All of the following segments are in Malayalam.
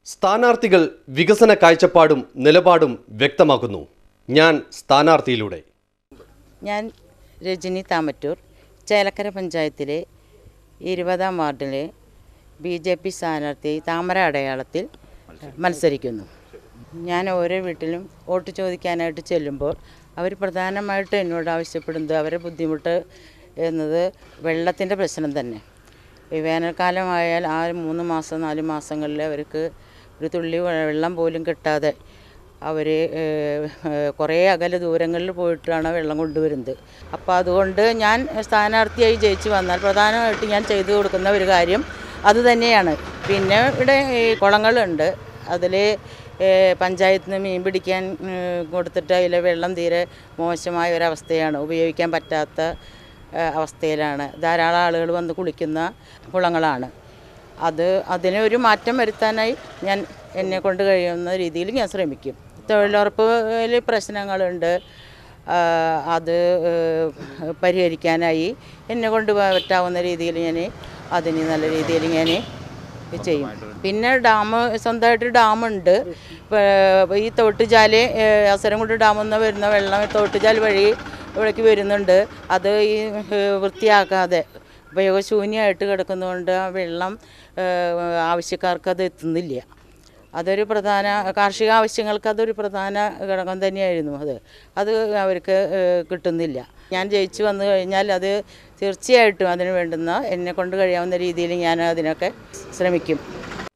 സ്ഥാനാർത്ഥികൾ വികസന കാഴ്ചപ്പാടും നിലപാടും വ്യക്തമാക്കുന്നു ഞാൻ സ്ഥാനാർത്ഥിയിലൂടെ ഞാൻ രജനി താമറ്റൂർ ചേലക്കര പഞ്ചായത്തിലെ ഇരുപതാം വാർഡിലെ ബി ജെ പി സ്ഥാനാർത്ഥി താമര അടയാളത്തിൽ മത്സരിക്കുന്നു ഞാൻ ഓരോ വീട്ടിലും വോട്ട് ചോദിക്കാനായിട്ട് ചെല്ലുമ്പോൾ അവർ പ്രധാനമായിട്ട് എന്നോട് ആവശ്യപ്പെടുന്നത് അവരെ ബുദ്ധിമുട്ട് എന്നത് വെള്ളത്തിൻ്റെ പ്രശ്നം തന്നെ ഈ വേനൽക്കാലമായാൽ ആ മൂന്ന് മാസം നാല് മാസങ്ങളിൽ അവർക്ക് ഒരു തുള്ളി വെള്ളം പോലും കിട്ടാതെ അവർ കുറേ അകലെ ദൂരങ്ങളിൽ പോയിട്ടാണ് വെള്ളം കൊണ്ടുവരുന്നത് അപ്പോൾ അതുകൊണ്ട് ഞാൻ സ്ഥാനാർത്ഥിയായി ജയിച്ച് വന്നാൽ പ്രധാനമായിട്ട് ഞാൻ ചെയ്തു കൊടുക്കുന്ന ഒരു കാര്യം അത് തന്നെയാണ് പിന്നെ ഇവിടെ ഈ കുളങ്ങളുണ്ട് അതിൽ പഞ്ചായത്തിൽ നിന്ന് മീൻ പിടിക്കാൻ ഏഹ്, കൊടുത്തിട്ട് അതിലെ വെള്ളം തീരെ മോശമായ ഒരവസ്ഥയാണ് ഉപയോഗിക്കാൻ പറ്റാത്ത ഏഹ്, അവസ്ഥയിലാണ് ധാരാളം ആളുകൾ വന്ന് കുളിക്കുന്ന കുളങ്ങളാണ് അത് അതിനൊരു മാറ്റം വരുത്താനായി ഞാൻ എന്നെ കൊണ്ട് കഴിയുന്ന രീതിയിൽ ഞാൻ ശ്രമിക്കും തൊഴിലുറപ്പിൽ പ്രശ്നങ്ങളുണ്ട് ആ, അത് ഏഹ്, പരിഹരിക്കാനായി എന്നെ കൊണ്ട് പറ്റാവുന്ന രീതിയിൽ ഞാൻ അതിന് നല്ല രീതിയിൽ ഞാൻ ചെയ്യും പിന്നെ ഡാം സ്വന്തമായിട്ട് ഡാമുണ്ട് ഇപ്പോൾ ഈ തോട്ടുചാല് അസരംകുണ്ട് ഡാമിൽ നിന്ന് വരുന്ന വെള്ളം തോട്ടുചാൽ വഴി ഇവിടേക്ക് വരുന്നുണ്ട് അത് ഈ ഏഹ്, വൃത്തിയാക്കാതെ ഉപയോഗശൂന്യമായിട്ട് കിടക്കുന്നതുകൊണ്ട് ആ വെള്ളം ഏഹ്, ആവശ്യക്കാർക്ക് അത് എത്തുന്നില്ല അതൊരു പ്രധാന കാർഷിക ആവശ്യങ്ങൾക്ക് അതൊരു പ്രധാന ഘടകം തന്നെയായിരുന്നു അത് അത് അവർക്ക് ഏഹ്, കിട്ടുന്നില്ല ഞാൻ ജയിച്ചു വന്നു കഴിഞ്ഞാൽ അത് തീർച്ചയായിട്ടും അതിന് വേണ്ടുന്ന എന്നെ കൊണ്ട് കഴിയാവുന്ന രീതിയിൽ ഞാൻ അതിനൊക്കെ ശ്രമിക്കും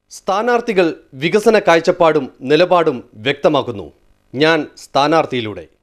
സ്ഥാനാർത്ഥികൾ വികസന കാഴ്ചപ്പാടും നിലപാടും വ്യക്തമാക്കുന്നു ഞാൻ സ്ഥാനാർത്ഥിയിലൂടെ